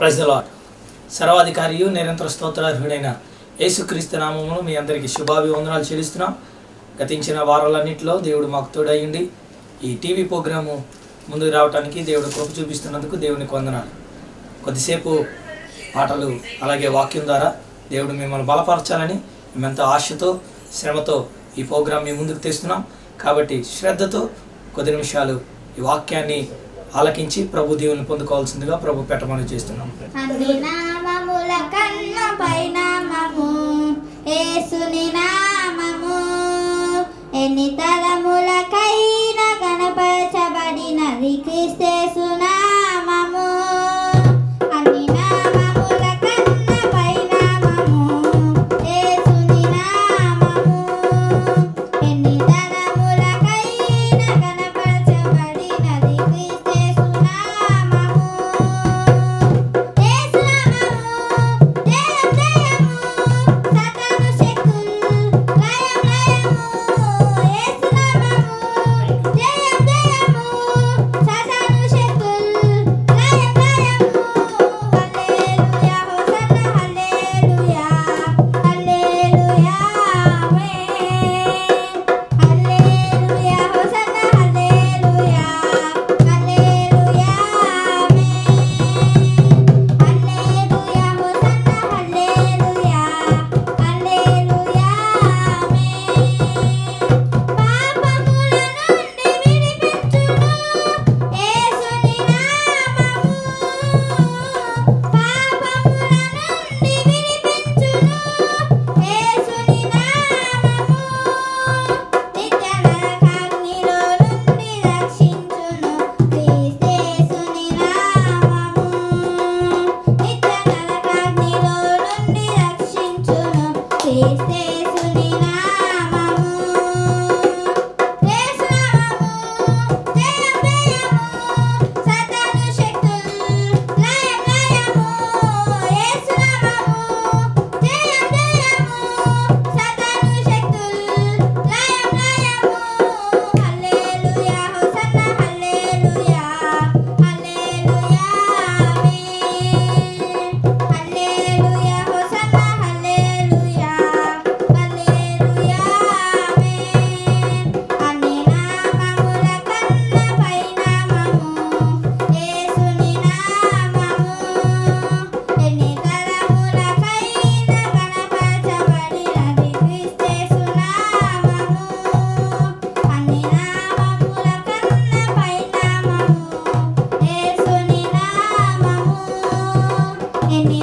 praise the lord సర్వాధికారియు నిరంతర స్తోత్రార్హుడైన యేసుక్రీస్తు నామమును మీ అందరికీ శుభాభివందనాలు చెల్లిస్తున్నాం గతించిన వారాలన్నింటిలో దేవుడు మాకు తోడయ్యండి ఈ టీవీ ప్రోగ్రాము ముందుకు రావడానికి దేవుడు కృప చూపిస్తున్నందుకు దేవునికి వందనాలు కొద్దిసేపు పాటలు అలాగే వాక్యం ద్వారా దేవుడు మిమ్మల్ని బలపరచాలని మేమెంతో ఆశతో శ్రమతో ఈ ప్రోగ్రాం మీ ముందుకు తెస్తున్నాం కాబట్టి శ్రద్ధతో కొద్ది నిమిషాలు ఈ వాక్యాన్ని ఆలకించి ప్రభు దేవుని పొందుకోవాల్సిందిగా ప్రభు పెట్టమని చేస్తున్నాం అన్ని నామముల కన్న పైనామము యేసుని నామము ఎన్ని తరములకైన కనపరచబడినది క్రీస్తేసు నామము అన్ని నామముల కన్న పైనామము యేసుని నామము ఎన్ని తరములకైన కనపరచబడినది క్రీస్తేసు నామము హల్లెలూయా హోసన్నా హల్లెలూయా హల్లెలూయా ఆమేన్ పాపముల నుండి విడిపించును యేసుని నామము పాపముల నుండి విడిపించును యేసుని నామము నిత్య నరకాగ్నిలో నుండి రక్షించును క్రీస్తేసుని నామము నిత్య నరకాగ్నిలో నుండి రక్షించును క్రీస్తేసుని నామము యేసు నామము జయం జయము సాతాను శక్తులు లయం లయము యేసు నామము జయం జయము సాతాను శక్తులు లయం లయము హల్లెలూయా హోసన్నా హల్లెలూయా హల్లెలూయా ఆమేన్ హల్లెలూయా హోసన్నా హల్లెలూయా హల్లెలూయా ఆమేన్ అన్ని నామముల కన్న పైనామము యేసుని నామము ఎన్ని తరములకైన కనపరచబడినది క్రీస్తేసు నామము అన్ని నామముల కన్న పైనామము యేసుని నామము ఎన్ని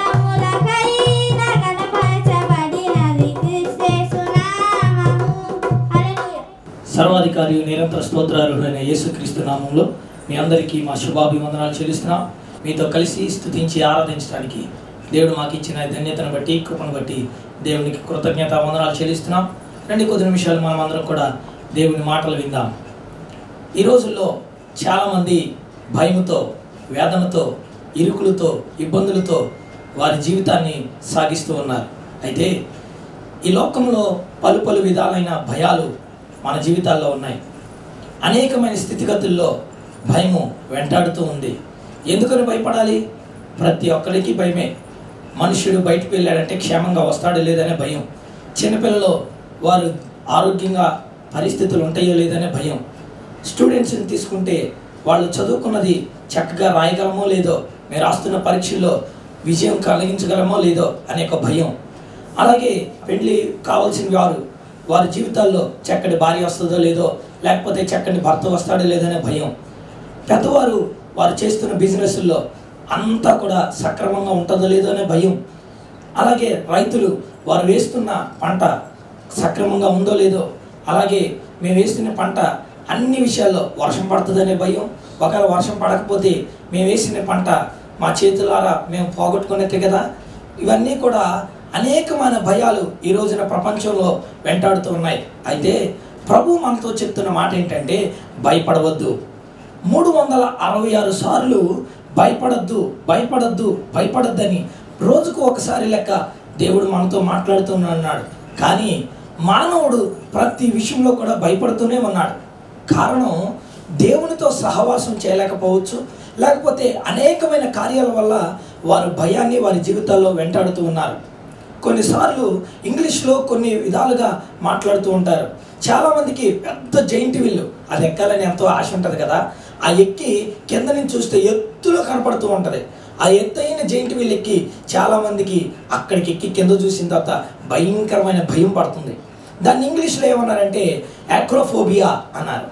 తరములకైన కనపరచబడినది క్రీస్తేసు నామము హల్లెలూయా సర్వాధికారి నిరంతర స్తోత్రారుడైన యేసుక్రీస్తు నామంలో మీ అందరికీ మా శుభాభివందనాలు చెల్లిస్తున్నాం మీతో కలిసి స్తుతించి ఆరాధించడానికి దేవుడు మాకు ఇచ్చిన ధన్యతను బట్టి కృపను బట్టి దేవునికి కృతజ్ఞత వందనాలు చెల్లిస్తున్నాం రండి కొద్ది నిమిషాలు మనం అందరం కూడా దేవుని మాటలు విందాం ఈ రోజుల్లో చాలామంది భయముతో వేదనతో ఇరుకులతో ఇబ్బందులతో వారి జీవితాన్ని సాగిస్తూ ఉన్నారు అయితే ఈ లోకంలో పలు పలు విధాలైన భయాలు మన జీవితాల్లో ఉన్నాయి అనేకమైన స్థితిగతుల్లో భయము వెంటాడుతూ ఉంది ఎందుకని భయపడాలి ప్రతి ఒక్కరికి భయమే మనుష్యుడు బయటకు వెళ్ళాడంటే క్షేమంగా వస్తాడో లేదనే భయం చిన్నపిల్లలు వారు ఆరోగ్యంగా పరిస్థితులు ఉంటాయో లేదనే భయం స్టూడెంట్స్ని తీసుకుంటే వాళ్ళు చదువుకున్నది చక్కగా రాయగలమో లేదో మీరు రాస్తున్న పరీక్షల్లో విజయం కలిగించగలమో లేదో అనే ఒక భయం అలాగే పెళ్లి కావాల్సిన వారు వారి జీవితాల్లో చక్కటి భార్య వస్తుందో లేదో లేకపోతే చక్కటి భర్త వస్తాడో లేదనే భయం పెద్దవారు వారు చేస్తున్న బిజినెస్ల్లో అంతా కూడా సక్రమంగా ఉంటుందో లేదో అనే భయం అలాగే రైతులు వారు వేస్తున్న పంట సక్రమంగా ఉందో లేదో అలాగే మేము వేస్తున్న పంట అన్ని విషయాల్లో వర్షం పడుతుందనే భయం ఒకవేళ వర్షం పడకపోతే మేము వేసిన పంట మా చేతులారా మేము పోగొట్టుకునేదే కదా ఇవన్నీ కూడా అనేకమైన భయాలు ఈ రోజున ప్రపంచంలో వెంటాడుతూ ఉన్నాయి అయితే ప్రభు మనతో చెప్తున్న మాట ఏంటంటే భయపడవద్దు మూడు వందల అరవై ఆరు సార్లు భయపడద్దు భయపడద్దు భయపడద్దని రోజుకు ఒకసారి లెక్క దేవుడు మనతో మాట్లాడుతున్నాడు కానీ మానవుడు ప్రతి విషయంలో కూడా భయపడుతూనే ఉన్నాడు కారణం దేవునితో సహవాసం చేయలేకపోవచ్చు లేకపోతే అనేకమైన కార్యాల వల్ల వారు భయాన్ని వారి జీవితాల్లో వెంటాడుతూ ఉన్నారు కొన్నిసార్లు ఇంగ్లీష్లో కొన్ని విధాలుగా మాట్లాడుతూ ఉంటారు చాలామందికి పెద్ద జైంట్ విల్లు అది ఎక్కాలని ఎంతో ఆశ ఉంటుంది కదా ఆ ఎక్కి కింద నుంచి చూస్తే ఎత్తులో కనపడుతూ ఉంటుంది ఆ ఎత్తైన జైంట్ వీల్ ఎక్కి చాలామందికి అక్కడికి ఎక్కి కింద చూసిన తర్వాత భయంకరమైన భయం పడుతుంది దాన్ని ఇంగ్లీష్లో ఏమన్నారంటే యాక్రోఫోబియా అన్నారు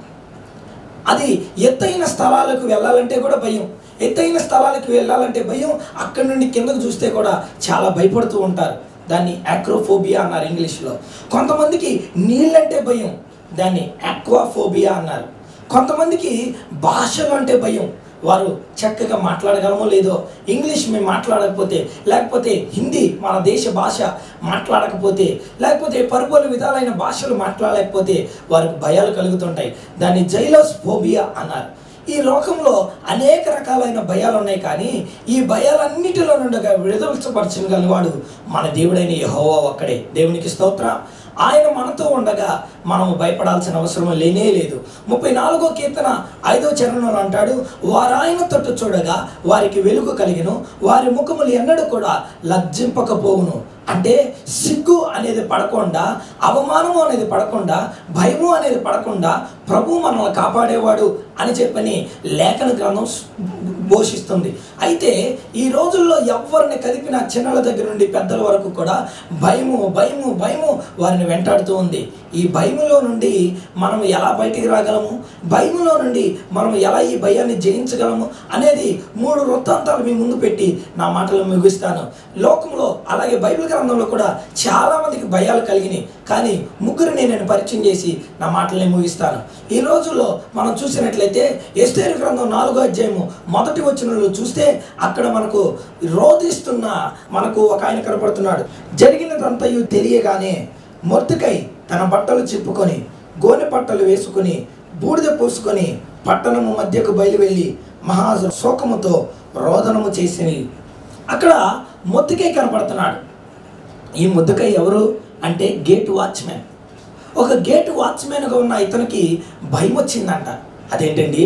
అది ఎత్తైన స్థలాలకు వెళ్ళాలంటే కూడా భయం ఎత్తైన స్థలాలకు వెళ్ళాలంటే భయం అక్కడి నుండి కిందకు చూస్తే కూడా చాలా భయపడుతూ ఉంటారు దాన్ని యాక్రోఫోబియా అన్నారు ఇంగ్లీష్లో కొంతమందికి నీళ్ళంటే భయం దాన్ని యాక్వాఫోబియా అన్నారు కొంతమందికి భాషలు అంటే భయం వారు చక్కగా మాట్లాడగలమో లేదో ఇంగ్లీష్ మేము మాట్లాడకపోతే లేకపోతే హిందీ మన దేశ భాష మాట్లాడకపోతే లేకపోతే పరుపలు విధాలైన భాషలు మాట్లాడలేకపోతే వారికి భయాలు కలుగుతుంటాయి దాన్ని జైలస్ ఫోబియా అన్నారు ఈ లోకంలో అనేక రకాలైన భయాలు ఉన్నాయి కానీ ఈ భయాలన్నిటిలో నుండి విడుదలపరచగల వాడు మన దేవుడైన యెహోవా ఒక్కడే దేవునికి స్తోత్రం ఆయన మనతో ఉండగా మనము భయపడాల్సిన అవసరం లేనే లేదు ముప్పై నాలుగో కీర్తన ఐదో చరణంలో అంటాడు వారు ఆయన తట్టు చూడగా వారికి వెలుగు కలిగిను వారి ముఖములు ఎన్నడూ కూడా లజ్జింపకపోవును అంటే సిగ్గు అనేది పడకుండా అవమానము అనేది పడకుండా భయము అనేది పడకుండా ప్రభు మనల్ని కాపాడేవాడు అని చెప్పని లేఖన గ్రంథం ఘోషిస్తుంది అయితే ఈ రోజుల్లో ఎవరిని కదిపిన చిన్నల దగ్గర నుండి పెద్దల వరకు కూడా భయము భయము భయము వారిని వెంటాడుతూ ఉంది ఈ భయములో నుండి మనం ఎలా బయటికి రాగలము భయములో నుండి మనం ఎలా ఈ భయాన్ని జయించగలము అనేది మూడు వృత్తాంతాలు మీ ముందు పెట్టి నా మాటలు ముగిస్తాను లోకంలో అలాగే బైబిల్ గ్రంథంలో కూడా చాలా మందికి భయాలు కలిగినాయి కానీ ముగ్గురిని నేను పరిచయం చేసి నా మాటల్ని ముగిస్తాను ఈ రోజుల్లో మనం చూసినట్లయితే ఎస్తేరు గ్రంథం నాలుగో అధ్యాయము మొదటి వచనంలో చూస్తే అక్కడ మనకు రోధిస్తున్న మనకు ఒక ఆయన కనపడుతున్నాడు జరిగినదంతయు తెలియగానే మొర్తుకై తన బట్టలు చిప్పుకొని గోనె పట్టలు వేసుకుని బూడిద పూసుకొని పట్టణము మధ్యకు బయలువెళ్ళి మహా శోకముతో రోదనము చేసి అక్కడ మొత్తుకై కనపడుతున్నాడు ఈ ముద్దుకై ఎవరు అంటే గేట్ వాచ్మెన్ ఒక గేట్ వాచ్మెన్గా ఉన్న ఇతనికి భయం వచ్చిందంట అదేంటండి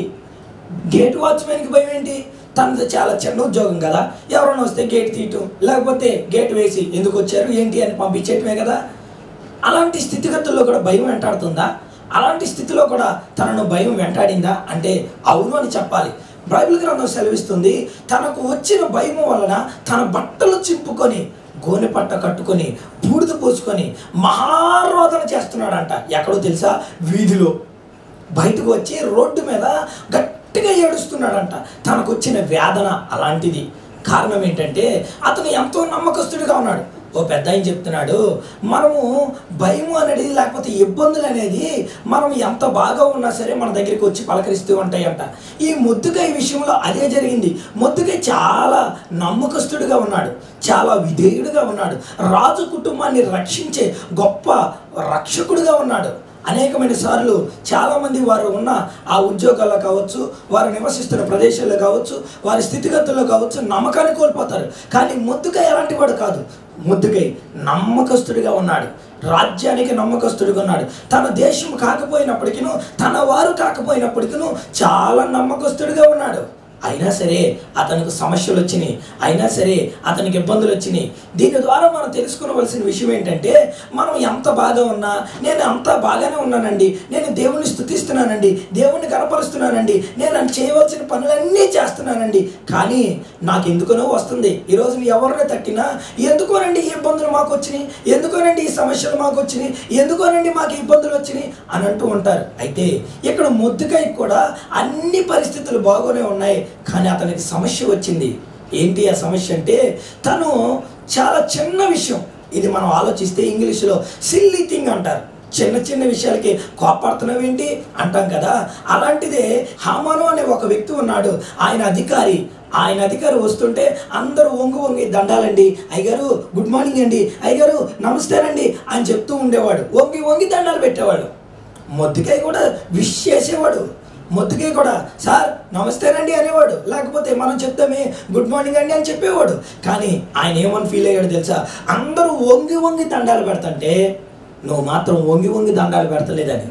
గేట్ వాచ్మెన్కి భయం ఏంటి తనది చాలా చిన్న ఉద్యోగం కదా ఎవరైనా వస్తే గేట్ తీయటం లేకపోతే గేట్ వేసి ఎందుకు వచ్చారు ఏంటి అని పంపించేయటమే కదా అలాంటి స్థితిగతుల్లో కూడా భయం వెంటాడుతుందా అలాంటి స్థితిలో కూడా తనను భయం వెంటాడిందా అంటే అవును అని చెప్పాలి బైబిల్ గ్రంథం సెలవిస్తుంది తనకు వచ్చిన భయం వలన తన బట్టలు చింపుకొని గోనె పట్ట కట్టుకొని బూడిద పోసుకొని మహారోదన చేస్తున్నాడంట ఎక్కడో తెలుసా వీధిలో బయటకు వచ్చి రోడ్డు మీద గట్టిగా ఏడుస్తున్నాడంట తనకు వచ్చిన వేదన అలాంటిది కారణం ఏంటంటే అతను ఎంతో నమ్మకస్తుడిగా ఉన్నాడు ఓ పెద్ద ఆయన చెప్తున్నాడు మనము భయము అనేది లేకపోతే ఇబ్బందులు అనేది మనం ఎంత బాగా ఉన్నా సరే మన దగ్గరికి వచ్చి పలకరిస్తూ ఉంటాయంట ఈ ముద్దుకై విషయంలో అదే జరిగింది ముద్దుకై చాలా నమ్మకస్తుడిగా ఉన్నాడు చాలా విధేయుడిగా ఉన్నాడు రాజు కుటుంబాన్ని రక్షించే గొప్ప రక్షకుడిగా ఉన్నాడు అనేకమైన సార్లు చాలామంది వారు ఉన్న ఆ ఉద్యోగాల్లో కావచ్చు వారు నివసిస్తున్న ప్రదేశాల్లో కావచ్చు వారి స్థితిగతుల్లో కావచ్చు నమ్మకాన్ని కోల్పోతారు కానీ ముద్దుకై ఎలాంటి వాడు కాదు ముద్దుకై నమ్మకస్తుడిగా ఉన్నాడు రాజ్యానికి నమ్మకస్తుడిగా ఉన్నాడు తన దేశం కాకపోయినప్పటికీ తన వారు కాకపోయినప్పటికీ చాలా నమ్మకస్తుడిగా ఉన్నాడు అయినా సరే అతనికి సమస్యలు వచ్చినాయి అయినా సరే అతనికి ఇబ్బందులు వచ్చినాయి దీని ద్వారా మనం తెలుసుకోవలసిన విషయం ఏంటంటే మనం ఎంత బాగా ఉన్నా నేను అంత బాగానే ఉన్నానండి నేను దేవుణ్ణి స్థుతిస్తున్నానండి దేవుణ్ణి కనపరుస్తున్నానండి నేను అని చేయవలసిన పనులన్నీ చేస్తున్నానండి కానీ నాకు ఎందుకనో వస్తుంది ఈరోజు ఎవరిని తట్టినా ఎందుకోనండి ఈ ఇబ్బందులు మాకు వచ్చినాయి ఎందుకోనండి ఈ సమస్యలు మాకు వచ్చినాయి ఎందుకోనండి మాకు ఈ ఇబ్బందులు వచ్చినాయి అని అంటూ ఉంటారు అయితే ఇక్కడ ముద్దుకై కూడా అన్ని పరిస్థితులు బాగానే ఉన్నాయి కానీ అతనికి సమస్య వచ్చింది ఏంటి ఆ సమస్య అంటే తను చాలా చిన్న విషయం ఇది మనం ఆలోచిస్తే ఇంగ్లీష్లో సిల్లీ థింగ్ అంటారు చిన్న చిన్న విషయాలకి కోపడుతున్నావు ఏంటి అంటాం కదా అలాంటిదే హామాను అనే ఒక వ్యక్తి ఉన్నాడు ఆయన అధికారి ఆయన అధికారి వస్తుంటే అందరూ వంగు వంగి దండాలండి అయ్యగారు గుడ్ మార్నింగ్ అండి అయ్యగారు నమస్తేనండి అని చెప్తూ ఉండేవాడు వంగి వంగి దండాలు పెట్టేవాడు మొద్దుకాయ కూడా విష్ చేసేవాడు మొత్తుకే కూడా సార్ నమస్తేనండి అనేవాడు లేకపోతే మనం చెప్తామే గుడ్ మార్నింగ్ అండి అని చెప్పేవాడు కానీ ఆయన ఏమని ఫీల్ అయ్యాడు తెలుసా అందరూ వంగి వంగి దండాలు పెడతంటే నువ్వు మాత్రం వంగి వంగి దండాలు పెడతలేదని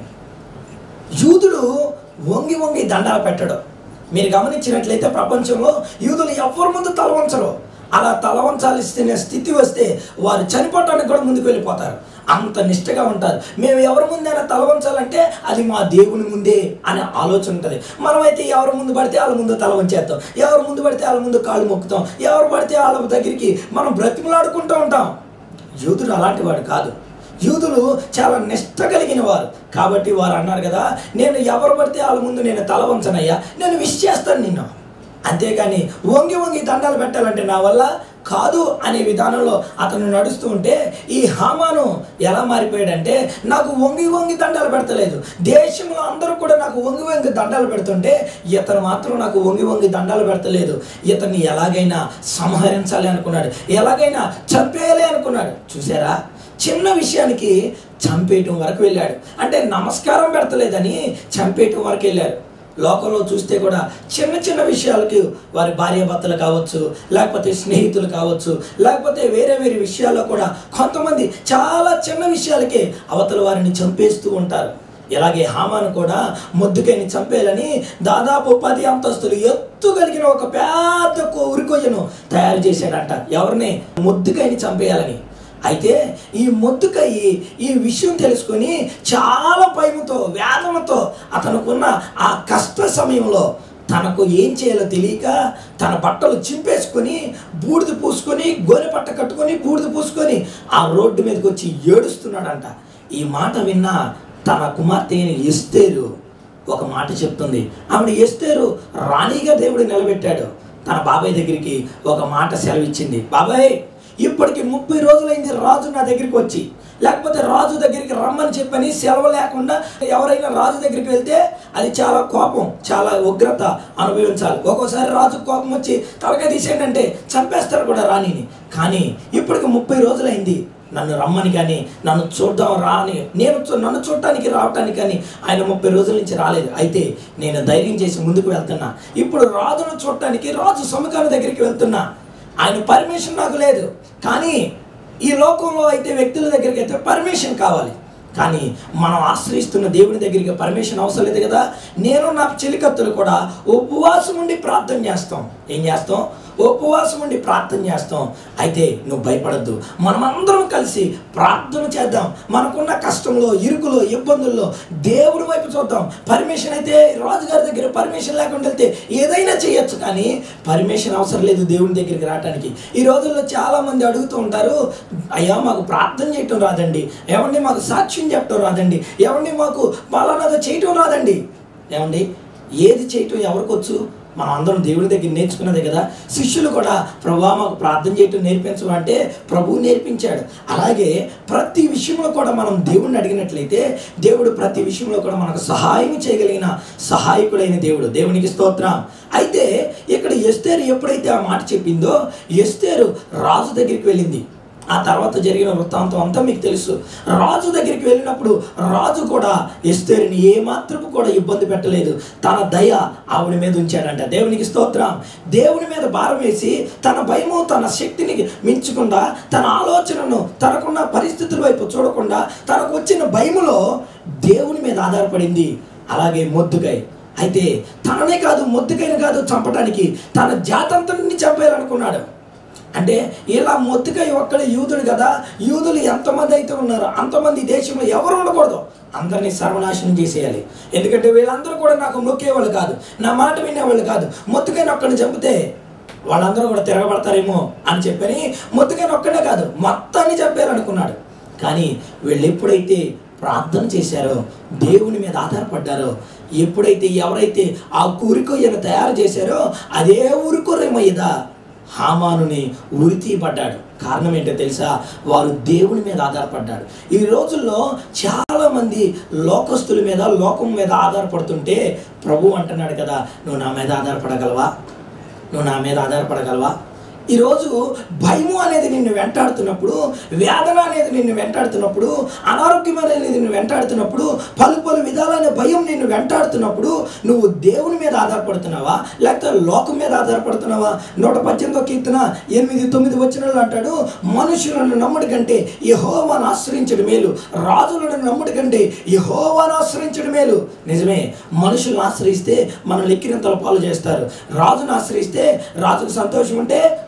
యూదుడు వంగి వంగి దండాలు పెట్టడం మీరు గమనించినట్లయితే ప్రపంచంలో యూదులు ఎవరి ముందు తల వంచరు అలా తలవంచాల్సిన స్థితి వస్తే వారు చనిపోవటానికి కూడా ముందుకు వెళ్ళిపోతారు అంత నిష్టగా ఉంటారు మేము ఎవరి ముందైనా తలవంచాలంటే అది మా దేవుని ముందే అనే ఆలోచన ఉంటుంది మనమైతే ఎవరి ముందు పడితే వాళ్ళ ముందు తల వంచేస్తాం ఎవరి ముందు పడితే వాళ్ళ ముందు కాళ్ళు మొక్కుతాం ఎవరు పడితే వాళ్ళ దగ్గరికి మనం బ్రతిమలాడుకుంటూ ఉంటాం యూదుడు అలాంటి వాడు కాదు యూదులు చాలా నిష్ట కలిగిన వారు కాబట్టి వారు అన్నారు కదా నేను ఎవరు పడితే వాళ్ళ ముందు నేను తల వంచనయ్యా నేను విష్ చేస్తాను నిన్ను అంతేగాని వంగి వంగి దండాలు పెట్టాలంటే నా వల్ల కాదు అనే విధానంలో అతను నడుస్తూ ఉంటే ఈ హామాను ఎలా మారిపోయాడంటే నాకు వంగి వంగి దండాలు పెడతలేదు దేశంలో అందరూ కూడా నాకు వంగి వంగి దండాలు పెడుతుంటే ఇతను మాత్రం నాకు వంగి వంగి దండాలు పెడతలేదు ఇతన్ని ఎలాగైనా సంహరించాలి అనుకున్నాడు ఎలాగైనా చంపేయాలి అనుకున్నాడు చూసారా చిన్న విషయానికి చంపేయటం వరకు వెళ్ళాడు అంటే నమస్కారం పెడతలేదని చంపేయటం వరకు వెళ్ళారు లోకంలో చూస్తే కూడా చిన్న చిన్న విషయాలకి వారి భార్యాభర్తలు కావచ్చు లేకపోతే స్నేహితులు కావచ్చు లేకపోతే వేరే వేరే విషయాల్లో కూడా కొంతమంది చాలా చిన్న విషయాలకే అవతల వారిని చంపేస్తూ ఉంటారు ఇలాగే హామాను కూడా మొద్దుకైని చంపేయాలని దాదాపు పది అంతస్తులు ఎత్తు కలిగిన ఒక పెద్ద కొ- ఉరికొయ్యను తయారు చేశాడంట ఎవరిని మొద్దుకైని చంపేయాలని అయితే ఈ మొద్దుకయ్యి ఈ విషయం తెలుసుకొని చాలా భయముతో వేదనతో అతనుకున్న ఆ కష్ట సమయంలో తనకు ఏం చేయాలో తెలియక తన బట్టలు చింపేసుకొని బూడిద పూసుకొని గోనె పట్ట కట్టుకొని బూడిద పూసుకొని ఆ రోడ్డు మీదకి వచ్చి ఏడుస్తున్నాడంట ఈ మాట విన్న తన కుమార్తె అయిన ఎస్తేరు ఒక మాట చెప్తుంది ఆవిడ ఎస్తేరు రాణిగా దేవుడు నిలబెట్టాడు తన బాబాయ్ దగ్గరికి ఒక మాట సెలవిచ్చింది బాబాయ్ ఇప్పటికి ముప్పై రోజులైంది రాజు నా దగ్గరికి వచ్చి లేకపోతే రాజు దగ్గరికి రమ్మని చెప్పని సెలవు లేకుండా ఎవరైనా రాజు దగ్గరికి వెళ్తే అది చాలా కోపం చాలా ఉగ్రత అనుభవించాలి ఒక్కోసారి రాజు కోపం వచ్చి తలకాయ తీసేయండి అంటే చంపేస్తారు కూడా రాణిని కానీ ఇప్పటికి ముప్పై రోజులైంది నన్ను రమ్మని కానీ నన్ను చూద్దాం రా అని నేను చూ- నన్ను చూడటానికి రావటానికి కానీ ఆయన ముప్పై రోజుల నుంచి రాలేదు అయితే నేను ధైర్యం చేసి ముందుకు వెళ్తున్నా ఇప్పుడు రాజును చూడటానికి రాజు సముఖాల దగ్గరికి వెళ్తున్నా ఆయన పర్మిషన్ నాకు లేదు కానీ ఈ లోకంలో అయితే వ్యక్తుల దగ్గరికి అయితే పర్మిషన్ కావాలి కానీ మనం ఆశ్రయిస్తున్న దేవుని దగ్గరికి పర్మిషన్ అవసరం లేదు కదా నేను నా చెలికత్తులు కూడా ఉపవాసం ఉండి ప్రార్థన చేస్తాం ఏం చేస్తాం ఉపవాసం ఉండి ప్రార్థన చేస్తాం అయితే నువ్వు భయపడద్దు మనమందరం కలిసి ప్రార్థన చేద్దాం మనకున్న కష్టంలో ఇరుకులో ఇబ్బందుల్లో దేవుడి వైపు చూద్దాం పర్మిషన్ అయితే రాజుగారి దగ్గర పర్మిషన్ లేకుండా వెళ్తే ఏదైనా చేయొచ్చు కానీ పర్మిషన్ అవసరం లేదు దేవుని దగ్గరికి రావడానికి ఈ రోజుల్లో చాలా మంది అడుగుతూ ఉంటారు అయ్యా మాకు ప్రార్థన చేయటం రాదండి ఏమండి మాకు సాక్ష్యం చెప్పడం రాదండి ఏమండి మాకు పలానాదో చేయటం రాదండి ఏమండి ఏది చేయటం ఎవరికొచ్చు మనం అందరం దేవుడి దగ్గర నేర్చుకున్నదే కదా శిష్యులు కూడా ప్రభా మాకు ప్రార్థన చేయటం నేర్పించు అంటే ప్రభువు నేర్పించాడు అలాగే ప్రతి విషయంలో కూడా మనం దేవుడిని అడిగినట్లయితే దేవుడు ప్రతి విషయంలో కూడా మనకు సహాయం చేయగలిగిన సహాయకుడైన దేవుడు దేవునికి స్తోత్రం అయితే ఇక్కడ ఎస్తేరు ఎప్పుడైతే ఆ మాట చెప్పిందో ఎస్తేరు రాజు దగ్గరికి వెళ్ళింది ఆ తర్వాత జరిగిన వృత్తాంతం అంతా మీకు తెలుసు రాజు దగ్గరికి వెళ్ళినప్పుడు రాజు కూడా ఎస్తేరుని ఏమాత్రము కూడా ఇబ్బంది పెట్టలేదు తన దయ ఆవిడ మీద ఉంచాడంట దేవునికి స్తోత్రం దేవుని మీద భారం వేసి తన భయము తన శక్తిని మించకుండా తన ఆలోచనను తనకున్న పరిస్థితుల వైపు చూడకుండా తనకు వచ్చిన భయములో దేవుని మీద ఆధారపడింది అలాగే మొద్దుకై అయితే తననే కాదు మొద్దుకైన కాదు చంపడానికి తన జాతంతరిని చంపేయాలనుకున్నాడు అంటే ఇలా మొత్తుకై ఒక్కడే యూదుడు కదా యూదులు ఎంతమంది అయితే ఉన్నారో అంతమంది ఈ దేశంలో ఎవరు ఉండకూడదు అందరినీ సర్వనాశనం చేసేయాలి ఎందుకంటే వీళ్ళందరూ కూడా నాకు మొక్కేవాళ్ళు కాదు నా మాట వినేవాళ్ళు కాదు మొత్తుకైన ఒక్కడిని చంపితే వాళ్ళందరూ కూడా తిరగబడతారేమో అని చెప్పని మొత్తుకైన ఒక్కడే కాదు మొత్తాన్ని చంపారనుకున్నాడు కానీ వీళ్ళు ఎప్పుడైతే ప్రార్థన చేశారో దేవుని మీద ఆధారపడ్డారో ఎప్పుడైతే ఎవరైతే ఆ కూరికొయ్యను తయారు చేశారో అదే ఊరుకొర్రె మీద హామానుని ఉరి తీయబడ్డాడు కారణం ఏంటో తెలుసా వారు దేవుని మీద ఆధారపడ్డాడు ఈ రోజుల్లో చాలా మంది లోకస్తుల మీద లోకం మీద ఆధారపడుతుంటే ప్రభు అంటున్నాడు కదా నువ్వు నా మీద ఆధారపడగలవా నువ్వు నా మీద ఆధారపడగలవా ఈరోజు భయము అనేది నిన్ను వెంటాడుతున్నప్పుడు వేదన అనేది నిన్ను వెంటాడుతున్నప్పుడు అనారోగ్యం అనేది నిన్ను వెంటాడుతున్నప్పుడు పలు పలు విధాలైన భయం నిన్ను వెంటాడుతున్నప్పుడు నువ్వు దేవుని మీద ఆధారపడుతున్నావా లేకపోతే లోకం మీద ఆధారపడుతున్నావా నూట పద్దెనిమిదో కీర్తన ఎనిమిది తొమ్మిది వచ్చిన అంటాడు మనుషులను నమ్ముడి కంటే యహోవాను ఆశ్రయించడం మేలు రాజులను నమ్ముడి కంటే యహోవాను ఆశ్రయించడం మేలు నిజమే మనుషులను ఆశ్రయిస్తే మనం లెక్కినంతల పాలు చేస్తారు రాజును ఆశ్రయిస్తే రాజుకు సంతోషం ఉంటే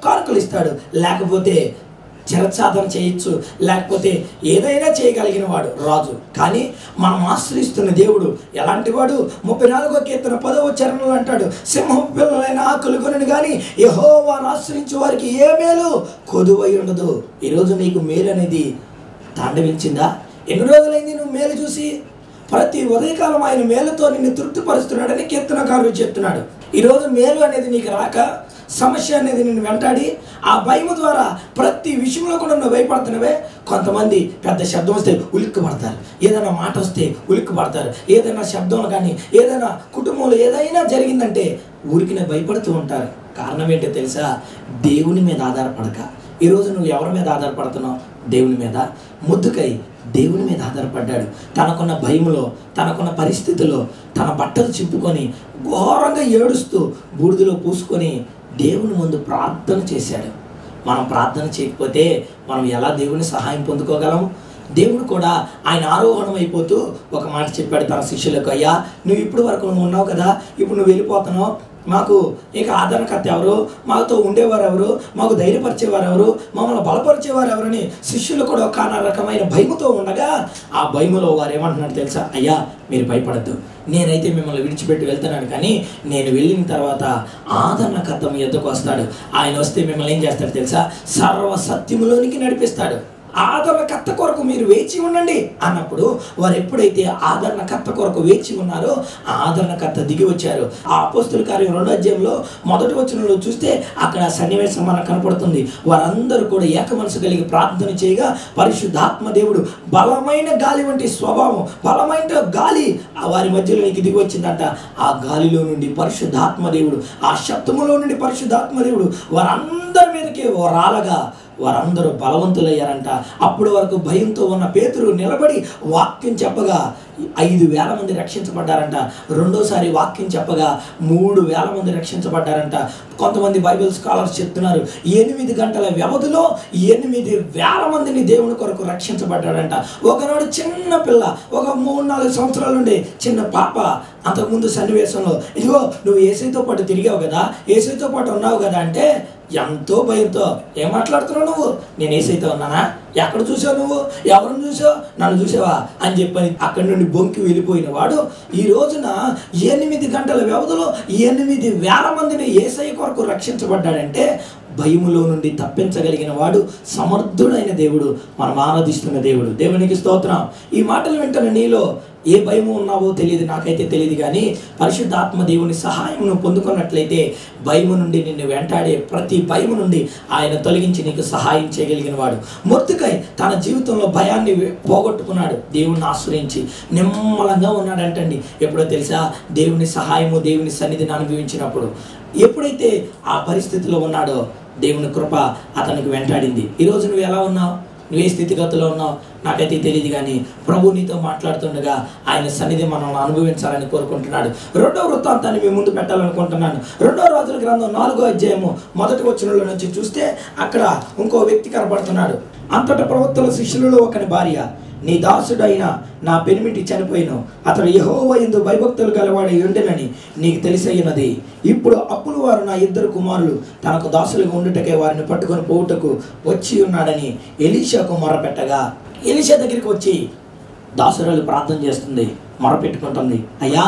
కానుకలు ఇస్తాడు లేకపోతే చిరసాధన చేయొచ్చు లేకపోతే ఏదైనా చేయగలిగిన వాడు రాజు కానీ మనం ఆశ్రయిస్తున్న దేవుడు ఎలాంటి వాడు ముప్పై నాలుగో కీర్తన పదవ చరణంలో అంటాడు సింహం పిల్లలైన ఆకులు కొనని కానీ యహో వారు ఆశ్రయించే వారికి ఏ మేలు కొదువై ఉండదు ఈరోజు నీకు మేలు అనేది తాండవించిందా ఎన్ని రోజులైంది నువ్వు మేలు చూసి ప్రతి ఉదయకాలం ఆయన మేలుతో నిన్ను తృప్తిపరుస్తున్నాడని కీర్తనకారుడు చెప్తున్నాడు ఈరోజు మేలు అనేది నీకు రాక సమస్య అనేది నిన్ను వెంటాడి ఆ భయం ద్వారా ప్రతి విషయంలో కూడా నువ్వు భయపడుతున్నవే కొంతమంది పెద్ద శబ్దం వస్తే ఉలిక్కి పడతారు ఏదైనా మాట వస్తే ఉలిక్కి పడతారు ఏదైనా శబ్దం కానీ ఏదైనా కుటుంబంలో ఏదైనా జరిగిందంటే ఊరికినే భయపడుతూ ఉంటారు కారణం ఏంటో తెలుసా దేవుని మీద ఆధారపడక ఈరోజు నువ్వు ఎవరి మీద ఆధారపడుతున్నావు దేవుని మీద ముద్దుకై దేవుని మీద ఆధారపడ్డాడు తనకున్న భయములో తనకున్న పరిస్థితిలో తన బట్టలు చింపుకొని ఘోరంగా ఏడుస్తూ బూడిదలో పూసుకొని దేవుని ముందు ప్రార్థన చేశాడు మనం ప్రార్థన చేయకపోతే మనం ఎలా దేవుని సహాయం పొందుకోగలం దేవుడు కూడా ఆయన ఆరోహణం అయిపోతూ ఒక మాట చెప్పాడు తన శిష్యులకు అయ్యా నువ్వు ఇప్పుడు వరకు నువ్వు ఉన్నావు కదా ఇప్పుడు నువ్వు వెళ్ళిపోతున్నావు మాకు ఇక ఆదరణకర్త ఎవరు మాతో ఉండేవారు ఎవరు మాకు ధైర్యపరిచేవారు ఎవరు మమ్మల్ని బలపరిచేవారు ఎవరని శిష్యులు కూడా ఒక రకమైన భయముతో ఉండగా ఆ భయములో వారు ఏమంటున్నారు తెలుసా అయ్యా మీరు భయపడద్దు నేనైతే మిమ్మల్ని విడిచిపెట్టి వెళ్తున్నాను కానీ నేను వెళ్ళిన తర్వాత ఆదరణకర్త మీ ఎద్దకు వస్తాడు ఆయన వస్తే మిమ్మల్ని ఏం చేస్తాడు తెలుసా సర్వ సత్యములోనికి నడిపిస్తాడు ఆదరణకర్త కొరకు మీరు వేచి ఉండండి అన్నప్పుడు వారు ఎప్పుడైతే ఆదరణకర్త కొరకు వేచి ఉన్నారో ఆ ఆదరణకర్త దిగి వచ్చారు ఆ అపోస్తుల కార్యం రెండో అధ్యాయంలో మొదటి వచనంలో చూస్తే అక్కడ సన్నివేశం మనకు కనపడుతుంది వారందరూ కూడా ఏక మనసు కలిగి ప్రార్థన చేయగా పరిశుద్ధాత్మ దేవుడు బలమైన గాలి వంటి స్వభావం బలమైన గాలి ఆ వారి మధ్యలోనికి దిగి వచ్చిందంట ఆ గాలిలో నుండి పరిశుద్ధాత్మ దేవుడు ఆ శబ్దములో నుండి పరిశుద్ధాత్మ దేవుడు వారందరి మీదకి ఓ రాలగా వారందరూ బలవంతులయ్యారంట అప్పటి వరకు భయంతో ఉన్న పేతురు నిలబడి వాక్యం చెప్పగా ఐదు వేల మంది రక్షించబడ్డారంట రెండోసారి వాక్యం చెప్పగా మూడు వేల మంది రక్షించబడ్డారంట కొంతమంది బైబిల్ స్కాలర్స్ చెప్తున్నారు ఎనిమిది గంటల వ్యవధిలో ఎనిమిది వేల మందిని దేవుని కొరకు రక్షించబడ్డాడంట ఒకనాడు చిన్న పిల్ల ఒక మూడు నాలుగు సంవత్సరాల నుండి చిన్న పాప అంతకుముందు సన్నివేశంలో ఇదిగో నువ్వు ఏసైతో పాటు తిరిగావు కదా ఏసైతో పాటు ఉన్నావు కదా అంటే ఎంతో భయంతో ఏం మాట్లాడుతున్నావు నువ్వు నేను ఏసైతే ఉన్నానా ఎక్కడ చూసావు నువ్వు ఎవరిని చూసావు నన్ను చూసావా అని చెప్పని అక్కడి నుండి బొంకి వెళ్ళిపోయిన వాడు ఈ రోజున ఎనిమిది గంటల వ్యవధిలో ఎనిమిది వేల మందిని ఏసై కొరకు రక్షించబడ్డాడంటే భయములో నుండి తప్పించగలిగిన వాడు సమర్థుడైన దేవుడు మనం ఆరాధిస్తున్న దేవుడు దేవునికి స్తోత్రం ఈ మాటలు వింటున్న నీలో ఏ భయము ఉన్నావో తెలియదు నాకైతే తెలియదు కానీ పరిశుద్ధాత్మ దేవుని సహాయమును పొందుకున్నట్లయితే భయము నుండి నిన్ను వెంటాడే ప్రతి భయము నుండి ఆయన తొలగించి నీకు సహాయం చేయగలిగిన వాడు మొత్తుకై తన జీవితంలో భయాన్ని పోగొట్టుకున్నాడు దేవుణ్ణి ఆశ్రయించి నిమ్మలంగా ఉన్నాడంటండి ఎప్పుడో తెలుసా దేవుని సహాయము దేవుని సన్నిధిని అనుభవించినప్పుడు ఎప్పుడైతే ఆ పరిస్థితిలో ఉన్నాడో దేవుని కృప అతనికి వెంటాడింది ఈరోజు నువ్వు ఎలా ఉన్నావు నువ్వే స్థితిగతిలో ఉన్నావు నాకైతే తెలియదు కానీ ప్రభు నీతో మాట్లాడుతుండగా ఆయన సన్నిధి మనల్ని అనుభవించాలని కోరుకుంటున్నాడు రెండో వృత్తాంతాన్ని మీ ముందు పెట్టాలనుకుంటున్నాను రెండో రాజుల గ్రంథం నాలుగో అధ్యాయము మొదటి వచనంలో నుంచి చూస్తే అక్కడ ఇంకో వ్యక్తి కనపడుతున్నాడు అంతటా ప్రవక్తల శిష్యులలో ఒకని భార్య నీ దాసుడైన నా పెనిమిటి చనిపోయిను అతడు యహోవ ఎందు భయభక్తులు గలవాడై ఉండెనని నీకు తెలిసయ్యున్నది ఇప్పుడు అప్పులు వారు నా ఇద్దరు కుమారులు తనకు దాసులుగా ఉండుటకే వారిని పట్టుకొని పోవుటకు వచ్చి ఉన్నాడని ఎలీషాకు మొరపెట్టగా ఎలీషా దగ్గరికి వచ్చి దాసురాలు ప్రార్థన చేస్తుంది మొరపెట్టుకుంటుంది అయ్యా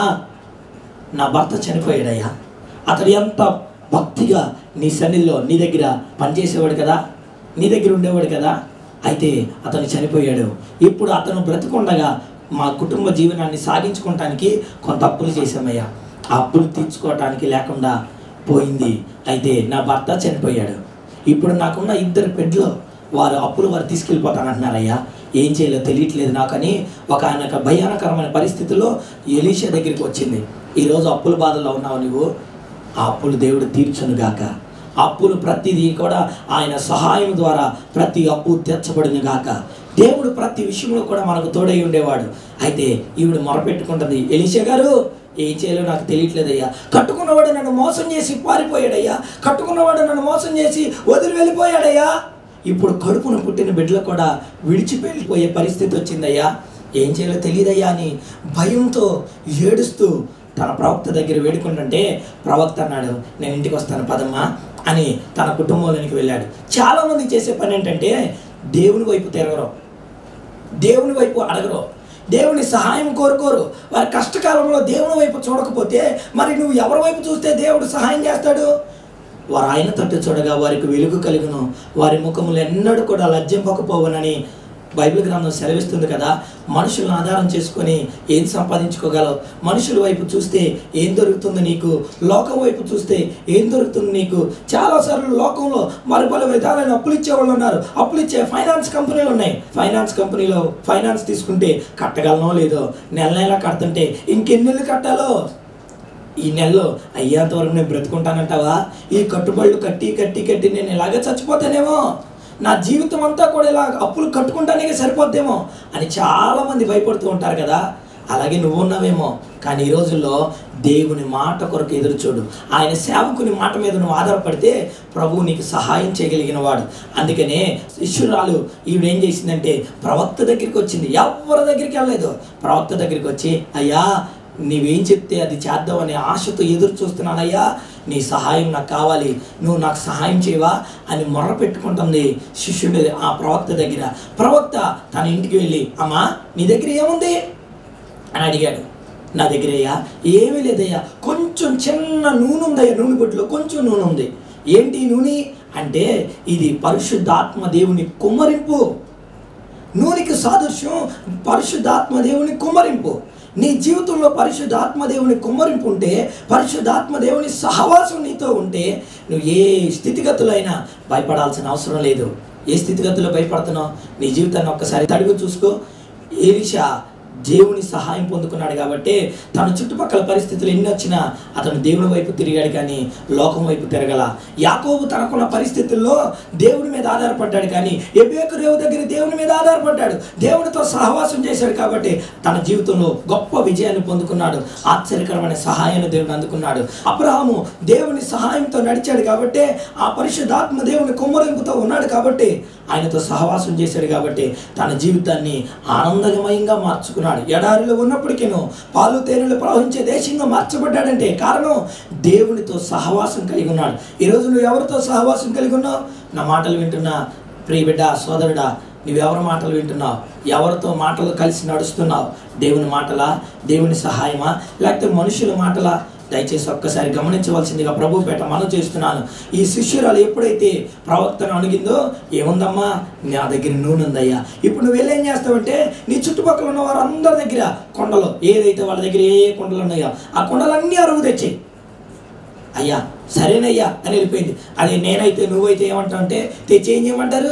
నా భర్త చనిపోయాడయ్యా అతడు ఎంత భక్తిగా నీ సన్నిధిలో నీ దగ్గర పనిచేసేవాడు కదా నీ దగ్గర ఉండేవాడు కదా అయితే అతను చనిపోయాడు ఇప్పుడు అతను బ్రతికుండగా మా కుటుంబ జీవనాన్ని సాగించుకోవటానికి కొంత అప్పులు చేశామయ్యా ఆ అప్పులు తీర్చుకోవటానికి లేకుండా పోయింది అయితే నా భర్త చనిపోయాడు ఇప్పుడు నాకున్న ఇద్దరు పెడ్లో వారు అప్పులు వారు తీసుకెళ్ళిపోతానంటున్నారయ్యా ఏం చేయాలో తెలియట్లేదు నాకని ఒక ఆయన భయానకరమైన పరిస్థితిలో ఎలీషా దగ్గరికి వచ్చింది ఈరోజు అప్పుల బాధలో ఉన్నావు నువ్వు ఆ అప్పులు దేవుడు తీర్చునుగాక అప్పులు ప్రతిదీ కూడా ఆయన సహాయం ద్వారా ప్రతి అప్పు తీర్చబడిన గాక దేవుడు ప్రతి విషయంలో కూడా మనకు తోడై ఉండేవాడు అయితే ఈవిడ మొరపెట్టుకుంటుంది ఎలిషా గారు ఏం చేయాలో నాకు తెలియట్లేదయ్యా కట్టుకున్నవాడు నన్ను మోసం చేసి పారిపోయాడయ్యా కట్టుకున్నవాడు నన్ను మోసం చేసి వదిలి వెళ్ళిపోయాడయ్యా ఇప్పుడు కడుపున పుట్టిన బిడ్డలు కూడా విడిచిపెళ్ళిపోయే పరిస్థితి వచ్చిందయ్యా ఏం చేయాలో తెలియదయ్యా అని భయంతో ఏడుస్తూ తన ప్రవక్త దగ్గర వేడుకుంటుంటే ప్రవక్త అన్నాడు నేను ఇంటికి వస్తాను పదమ్మా అని తన కుటుంబంలోనికి వెళ్ళాడు చాలామంది చేసే పని ఏంటంటే దేవుని వైపు తిరగరు దేవుని వైపు అడగరు దేవుని సహాయం కోరుకోరు వారి కష్టకాలంలో దేవుని వైపు చూడకపోతే మరి నువ్వు ఎవరి వైపు చూస్తే దేవుడు సహాయం చేస్తాడు వారు ఆయన తట్టు చూడగా వారికి వెలుగు కలుగును వారి ముఖములు ఎన్నడూ కూడా లజ్జింపకపోవనని బైబిల్ గ్రంథం సెలవిస్తుంది కదా మనుషులను ఆధారం చేసుకొని ఏం సంపాదించుకోగలవు మనుషుల వైపు చూస్తే ఏం దొరుకుతుంది నీకు లోకం వైపు చూస్తే ఏం దొరుకుతుంది నీకు చాలాసార్లు లోకంలో మరి పలు విధాలైన అప్పులు ఇచ్చే వాళ్ళు ఉన్నారు అప్పులు ఇచ్చే ఫైనాన్స్ కంపెనీలు ఉన్నాయి ఫైనాన్స్ కంపెనీలో ఫైనాన్స్ తీసుకుంటే కట్టగలనో లేదో నెల నెల కడుతుంటే ఇంకెన్ని నెలలు కట్టాలో ఈ నెలలో అయ్యేంత వరకు నేను బ్రతుకుంటానంటావా ఈ కట్టుబడులు కట్టి కట్టి కట్టి నేను ఇలాగే చచ్చిపోతానేమో నా జీవితం అంతా కూడా ఇలా అప్పులు కట్టుకుంటానే సరిపోద్దేమో అని చాలామంది భయపడుతూ ఉంటారు కదా అలాగే నువ్వు ఉన్నావేమో కానీ ఈ రోజుల్లో దేవుని మాట కొరకు ఎదురు చూడు ఆయన సేవకుని మాట మీద నువ్వు ఆధారపడితే ప్రభువు నీకు సహాయం చేయగలిగిన వాడు అందుకనే శిష్యురాలు ఈవిడ ఏం చేసిందంటే ప్రవక్త దగ్గరికి వచ్చింది ఎవరి దగ్గరికి వెళ్ళలేదు ప్రవక్త దగ్గరికి వచ్చి అయ్యా నీవేం చెప్తే అది చేద్దామనే ఆశతో ఎదురు చూస్తున్నానయ్యా నీ సహాయం నాకు కావాలి నువ్వు నాకు సహాయం చేయవా అని మొర్ర పెట్టుకుంటుంది శిష్యుడు ఆ ప్రవక్త దగ్గర ప్రవక్త తన ఇంటికి వెళ్ళి అమ్మా నీ దగ్గర ఏముంది అని అడిగాడు నా దగ్గర అయ్యా ఏమీ లేదయ్యా కొంచెం చిన్న నూనె ఉందయ్యా నూనె బొట్టులో కొంచెం నూనె ఉంది ఏంటి ఈ నూనె అంటే ఇది పరిశుద్ధాత్మ దేవుని కుమ్మరింపు నూనెకి సాదృశ్యం పరిశుద్ధాత్మ దేవుని కుమ్మరింపు నీ జీవితంలో పరిశుద్ధాత్మ దేవుని కుమ్మరింపు ఉంటే పరిశుద్ధాత్మ దేవుని సహవాసం నీతో ఉంటే నువ్వు ఏ స్థితిగతులైనా భయపడాల్సిన అవసరం లేదు ఏ స్థితిగతుల్లో భయపడుతున్నావు నీ జీవితాన్ని ఒక్కసారి తడుగు చూసుకో ఏలిషా దేవుని సహాయం పొందుకున్నాడు కాబట్టి తన చుట్టుపక్కల పరిస్థితులు ఎన్ని వచ్చినా అతను దేవుని వైపు తిరిగాడు కానీ లోకం వైపు తిరగల యాకోబు తనకున్న పరిస్థితుల్లో దేవుని మీద ఆధారపడ్డాడు కానీ ఎబేకు రేవు దగ్గర దేవుని మీద ఆధారపడ్డాడు దేవునితో సహవాసం చేశాడు కాబట్టి తన జీవితంలో గొప్ప విజయాన్ని పొందుకున్నాడు ఆశ్చర్యకరమైన సహాయాన్ని దేవుని అందుకున్నాడు అబ్రహాము దేవుని సహాయంతో నడిచాడు కాబట్టి ఆ పరిశుద్ధాత్మ దేవుని కుమ్మరింపుతో ఉన్నాడు కాబట్టి ఆయనతో సహవాసం చేశాడు కాబట్టి తన జీవితాన్ని ఆనందమయంగా మార్చుకున్నాడు ఎడారిలో ఉన్నప్పటికీను పాలు తేనెలు ప్రవహించే దేశంగా మార్చబడ్డాడంటే కారణం దేవునితో సహవాసం కలిగి ఉన్నాడు ఈరోజు నువ్వు ఎవరితో సహవాసం కలిగి ఉన్నావు నా మాటలు వింటున్నా ప్రియ బిడ్డ సోదరుడా నువ్వెవరి మాటలు వింటున్నావు ఎవరితో మాటలు కలిసి నడుస్తున్నావు దేవుని మాటలా దేవుని సహాయమా లేకపోతే మనుషుల మాటలా దయచేసి ఒక్కసారి గమనించవలసిందిగా ప్రభు పేట మనం చేస్తున్నాను ఈ శిష్యురాలు ఎప్పుడైతే ప్రవక్తను అడిగిందో ఏముందమ్మా నా దగ్గర నూనె ఉందయ్యా ఇప్పుడు నువ్వు వెళ్ళేం చేస్తావంటే నీ చుట్టుపక్కల ఉన్న వారందరి దగ్గర కొండలు ఏదైతే వాళ్ళ దగ్గర ఏ ఏ కొండలు ఉన్నాయో ఆ కొండలన్నీ అరువు తెచ్చి అయ్యా సరేనయ్యా అని వెళ్ళిపోయింది అది నేనైతే నువ్వైతే ఏమంటావు అంటే తెచ్చి ఏం చేయమంటారు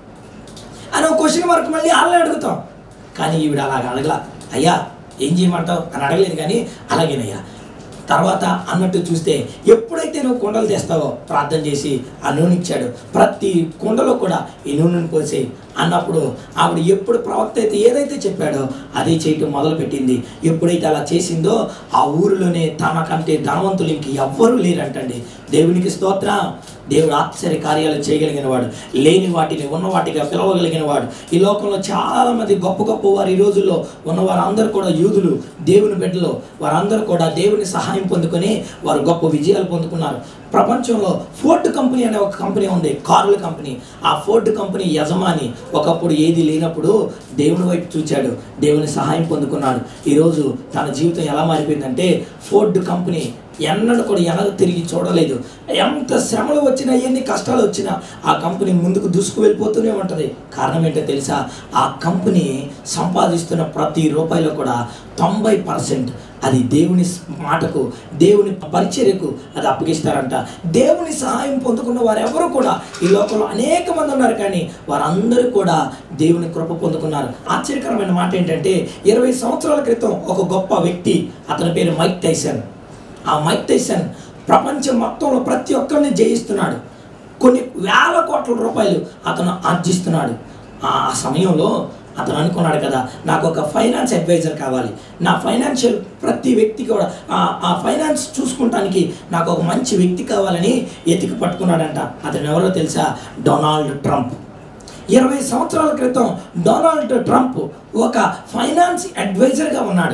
అని ఒక క్వశ్చన్ మార్క్ మళ్ళీ వాళ్ళని అడుగుతాం కానీ ఈవిడ అలాగ అడగల అయ్యా ఏం చేయమంటావు అని అడగలేదు కానీ అలాగేనయ్యా తర్వాత అన్నట్టు చూస్తే ఎప్పుడైతే నువ్వు కుండలు తెస్తావో ప్రార్థన చేసి ఆ నూనె ఇచ్చాడు ప్రతి కుండలో కూడా ఈ నూనెను పోసి అన్నప్పుడు ఆవిడ ఎప్పుడు ప్రవక్త అయితే ఏదైతే చెప్పాడో అదే చేయటం మొదలుపెట్టింది ఎప్పుడైతే అలా చేసిందో ఆ ఊరిలోనే తనకంటే ధనవంతులు ఇంక ఎవ్వరూ లేరంటండి దేవునికి స్తోత్రం దేవుడు ఆశ్చర్య కార్యాలు చేయగలిగిన వాడు లేని వాటిని ఉన్న వాటిగా పిలవగలిగిన వాడు ఈ లోకంలో చాలా మంది గొప్ప గొప్ప వారు ఈ రోజుల్లో ఉన్న వారందరూ కూడా యూదులు దేవుని బిడ్డలు వారందరూ కూడా దేవుని సహాయం పొందుకొని వారు గొప్ప విజయాలు పొందుకున్నారు ప్రపంచంలో ఫోర్డ్ కంపెనీ అనే ఒక కంపెనీ ఉంది కారుల కంపెనీ ఆ ఫోర్డ్ కంపెనీ యజమాని ఒకప్పుడు ఏది లేనప్పుడు దేవుని వైపు చూచాడు దేవుని సహాయం పొందుకున్నాడు ఈరోజు తన జీవితం ఎలా మారిపోయిందంటే ఫోర్డ్ కంపెనీ ఎన్నడూ కూడా వెనక తిరిగి చూడలేదు ఎంత శ్రమలు వచ్చినా ఎన్ని కష్టాలు వచ్చినా ఆ కంపెనీ ముందుకు దూసుకు వెళ్ళిపోతూనే ఉంటుంది కారణం ఏంటో తెలుసా ఆ కంపెనీ సంపాదిస్తున్న ప్రతి రూపాయిలో కూడా తొంభై పర్సెంట్ అది దేవుని మాటకు దేవుని పరిచర్యకు అది అప్పగిస్తారంట దేవుని సహాయం పొందుకున్న వారు ఎవరు కూడా ఈ లోకంలో అనేక మంది ఉన్నారు కానీ వారందరూ కూడా దేవుని కృప పొందుకున్నారు ఆశ్చర్యకరమైన మాట ఏంటంటే ఇరవై సంవత్సరాల క్రితం ఒక గొప్ప వ్యక్తి అతని పేరు మైక్ టైసన్ ఆ మైక్ టైసన్ ప్రపంచం మొత్తంలో ప్రతి ఒక్కరిని జయిస్తున్నాడు కొన్ని వేల కోట్ల రూపాయలు అతను ఆర్జిస్తున్నాడు ఆ సమయంలో అతను అనుకున్నాడు కదా నాకు ఒక ఫైనాన్స్ అడ్వైజర్ కావాలి నా ఫైనాన్షియల్ ప్రతి వ్యక్తి కూడా ఆ- ఆ ఫైనాన్స్ చూసుకుంటానికి నాకు ఒక మంచి వ్యక్తి కావాలని ఎతికి పట్టుకున్నాడంట అతను ఎవరో తెలుసా డొనాల్డ్ ట్రంప్ ఇరవై సంవత్సరాల క్రితం డొనాల్డ్ ట్రంప్ ఒక ఫైనాన్స్ అడ్వైజర్గా ఉన్నాడు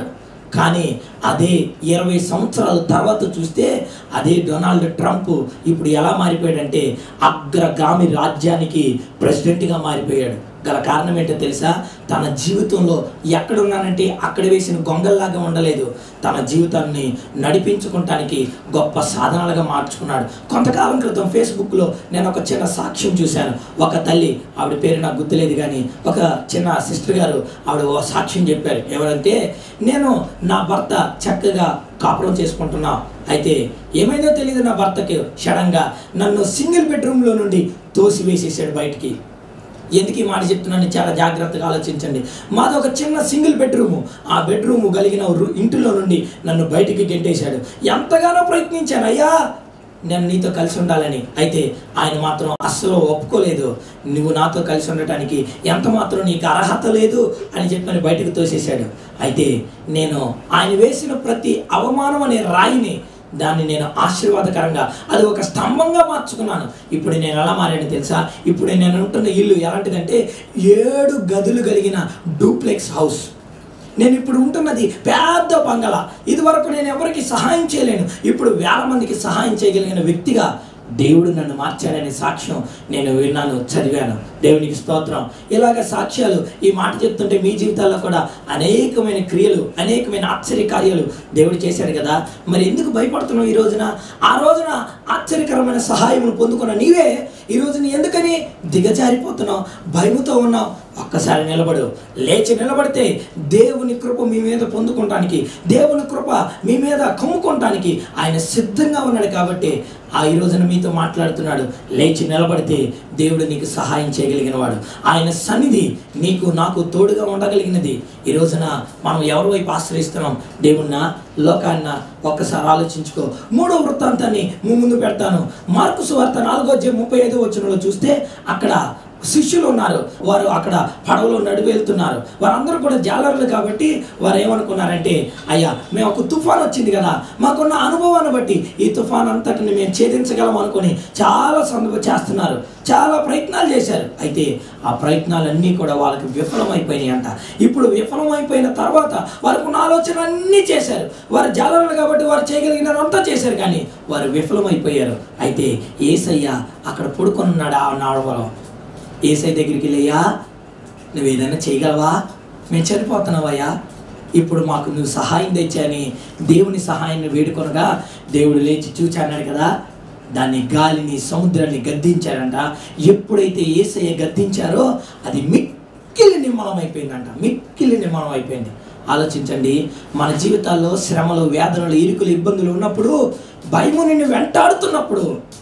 కానీ అదే ఇరవై సంవత్సరాల తర్వాత చూస్తే అదే డొనాల్డ్ ట్రంప్ ఇప్పుడు ఎలా మారిపోయాడంటే అగ్రగామి రాజ్యానికి ప్రెసిడెంట్గా మారిపోయాడు గల కారణం ఏంటో తెలుసా తన జీవితంలో ఎక్కడున్నానంటే అక్కడ వేసిన గొంగల్లాగా ఉండలేదు తన జీవితాన్ని నడిపించుకోవటానికి గొప్ప సాధనాలుగా మార్చుకున్నాడు కొంతకాలం క్రితం ఫేస్బుక్లో నేను ఒక చిన్న సాక్ష్యం చూశాను ఒక తల్లి ఆవిడ పేరు నాకు గుర్తులేదు కానీ ఒక చిన్న సిస్టర్ గారు ఆవిడ ఓ సాక్ష్యం చెప్పారు ఎవరంటే నేను నా భర్త చక్కగా కాపురం చేసుకుంటున్నా అయితే ఏమైందో తెలియదు నా భర్తకి సడన్గా నన్ను సింగిల్ బెడ్రూమ్లో నుండి తోసివేసేసాడు బయటికి ఎందుకు ఈ మాట చెప్తున్నాను చాలా జాగ్రత్తగా ఆలోచించండి మాది ఒక చిన్న సింగిల్ బెడ్రూమ్ ఆ బెడ్రూమ్ కలిగిన రు- ఇంటిలో నుండి నన్ను బయటికి గెంటేశాడు ఎంతగానో ప్రయత్నించాను అయ్యా నేను నీతో కలిసి ఉండాలని అయితే ఆయన మాత్రం అస్సలు ఒప్పుకోలేదు నువ్వు నాతో కలిసి ఉండటానికి ఎంత మాత్రం నీకు అర్హత లేదు అని చెప్పని బయటకు తోసేశాడు అయితే నేను ఆయన వేసిన ప్రతి అవమానం అనే రాయిని దాన్ని నేను ఆశీర్వాదకరంగా అది ఒక స్తంభంగా మార్చుకున్నాను ఇప్పుడు నేను ఎలా మారాను తెలుసా ఇప్పుడు నేను ఉంటున్న ఇల్లు ఎలాంటిదంటే ఏడు గదులు కలిగిన డూప్లెక్స్ హౌస్ నేను ఇప్పుడు ఉంటున్నది పెద్ద బంగళా ఇదివరకు నేను ఎవరికి సహాయం చేయలేను ఇప్పుడు వేల మందికి సహాయం చేయగలిగిన వ్యక్తిగా దేవుడు నన్ను మార్చాడనే సాక్ష్యం నేను విన్నాను చదివాను దేవునికి స్తోత్రం ఇలాగ సాక్ష్యాలు ఈ మాట చెప్తుంటే మీ జీవితాల్లో కూడా అనేకమైన క్రియలు అనేకమైన ఆశ్చర్య కార్యాలు దేవుడు చేశాడు కదా మరి ఎందుకు భయపడుతున్నావు ఈ రోజున ఆ రోజున ఆశ్చర్యకరమైన సహాయం పొందుకున్న నీవే ఈ రోజున ఎందుకని దిగజారిపోతున్నావు భయముతో ఉన్నావు ఒక్కసారి నిలబడు లేచి నిలబడితే దేవుని కృప మీ మీద పొందుకోవటానికి దేవుని కృప మీ మీద కమ్ముకోవటానికి ఆయన సిద్ధంగా ఉన్నాడు కాబట్టి ఆ ఈ రోజున మీతో మాట్లాడుతున్నాడు లేచి నిలబడితే దేవుడు నీకు సహాయం చేయగలిగిన వాడు ఆయన సన్నిధి నీకు నాకు తోడుగా ఉండగలిగినది ఈ రోజున మనం ఎవరి వైపు ఆశ్రయిస్తున్నాం దేవున్న లోకాన్న ఒక్కసారి ఆలోచించుకో మూడో వృత్తాంతాన్ని మీ ముందు పెడతాను మార్కు సువార్త నాలుగో అధ్యాయం ముప్పై ఐదో వచనంలో చూస్తే అక్కడ శిష్యులు ఉన్నారు వారు అక్కడ పడవలో నడిపి వెళ్తున్నారు వారందరూ కూడా జాలర్లు కాబట్టి వారు ఏమనుకున్నారంటే అయ్యా మేము ఒక తుఫాన్ వచ్చింది కదా మాకున్న అనుభవాన్ని బట్టి ఈ తుఫాన్ అంతటిని మేము ఛేదించగలం అనుకుని చాలా సందర్భ చేస్తున్నారు చాలా ప్రయత్నాలు చేశారు అయితే ఆ ప్రయత్నాలన్నీ కూడా వాళ్ళకి విఫలమైపోయినాయి అంట ఇప్పుడు విఫలమైపోయిన తర్వాత వారికి ఉన్న ఆలోచన అన్నీ చేశారు వారు జాలర్లు కాబట్టి వారు చేయగలిగినంతా చేశారు కానీ వారు విఫలమైపోయారు అయితే ఏసయ్య అక్కడ పడుకొని ఉన్నాడు ఆ నాడవలో ఏసై దగ్గరికి వెళ్ళయ్యా నువ్వు ఏదైనా చేయగలవా మేము చనిపోతున్నావయ్యా ఇప్పుడు మాకు నువ్వు సహాయం తెచ్చాని దేవుని సహాయాన్ని వేడుకొనగా దేవుడు లేచి చూచాన్నాడు కదా దాన్ని గాలిని సముద్రాన్ని గద్దించారంట ఎప్పుడైతే ఏసయ్య గద్దించారో అది మిక్కిలి నిమ్మలం అయిపోయిందంట మిక్కిలి నిమ్మలం అయిపోయింది ఆలోచించండి మన జీవితాల్లో శ్రమలు వేదనలు ఇరుకులు ఇబ్బందులు ఉన్నప్పుడు భయము నిన్ను వెంటాడుతున్నప్పుడు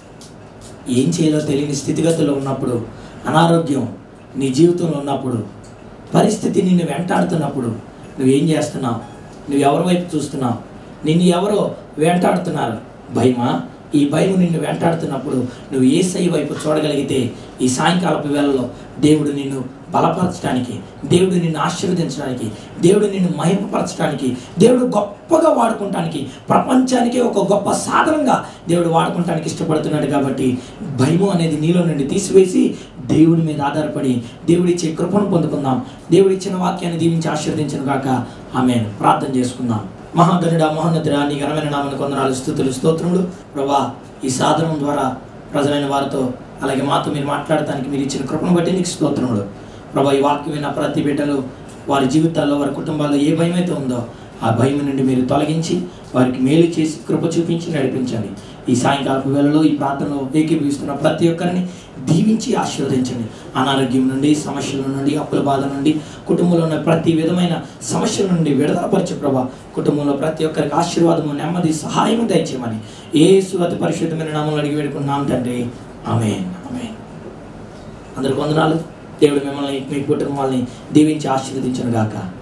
ఏం చేయాలో తెలియని స్థితిగతుల్లో ఉన్నప్పుడు అనారోగ్యం నీ జీవితంలో ఉన్నప్పుడు పరిస్థితి నిన్ను వెంటాడుతున్నప్పుడు నువ్వేం చేస్తున్నావు నువ్వు ఎవరి వైపు చూస్తున్నావు నిన్ను ఎవరో వెంటాడుతున్నారు భయమా ఈ భయం నిన్ను వెంటాడుతున్నప్పుడు నువ్వు ఏసై వైపు చూడగలిగితే ఈ సాయంకాలపు వేళలో దేవుడు నిన్ను బలపరచడానికి దేవుడు నిన్ను ఆశీర్వదించడానికి దేవుడు నిన్ను మహిమపరచడానికి దేవుడు గొప్పగా వాడుకుంటానికి ప్రపంచానికే ఒక గొప్ప సాధనంగా దేవుడు వాడుకుంటానికి ఇష్టపడుతున్నాడు కాబట్టి భయము అనేది నీలో నుండి తీసివేసి దేవుడి మీద ఆధారపడి దేవుడిచ్చే కృపను పొందుకుందాం దేవుడిచ్చిన వాక్యాన్ని దీవించి ఆశీర్వదించిన గాక ఆమె ప్రార్థన చేసుకుందాం మహాగణుడ మహోన్నతుడా నీ ఘనమైన నామని కొందనాలు స్థుతులు స్తోత్రములు ప్రభా ఈ సాధనం ద్వారా ప్రజలైన వారితో అలాగే మాతో మీరు మాట్లాడటానికి మీరు ఇచ్చిన కృపను బట్టి నీకు స్తోత్రములు ప్రభా ఈ వాక్యం విన్న ప్రతి బిడ్డలు వారి జీవితాల్లో వారి కుటుంబాల్లో ఏ భయం అయితే ఉందో ఆ భయం నుండి మీరు తొలగించి వారికి మేలు చేసి కృప చూపించి నడిపించండి ఈ సాయంకాలపు వేళలో ఈ ప్రార్థనలో ఏకీభవిస్తున్న ప్రతి ఒక్కరిని దీవించి ఆశీర్వదించండి అనారోగ్యం నుండి సమస్యల నుండి అప్పుల బాధ నుండి కుటుంబంలో ఉన్న ప్రతి విధమైన సమస్యల నుండి విడుదలపరచు ప్రభా కుటుంబంలో ప్రతి ఒక్కరికి ఆశీర్వాదము నెమ్మది సహాయం దయచేయమని ఏ అతి పరిశుద్ధమైన నామంలో అడిగి వేడుకున్నాం తండ్రి ఆమె ఆమె అందరికి వందనాలు దేవుడు మిమ్మల్ని మీ కుటుంబాన్ని దీవించి ఆశీర్వదించను గాక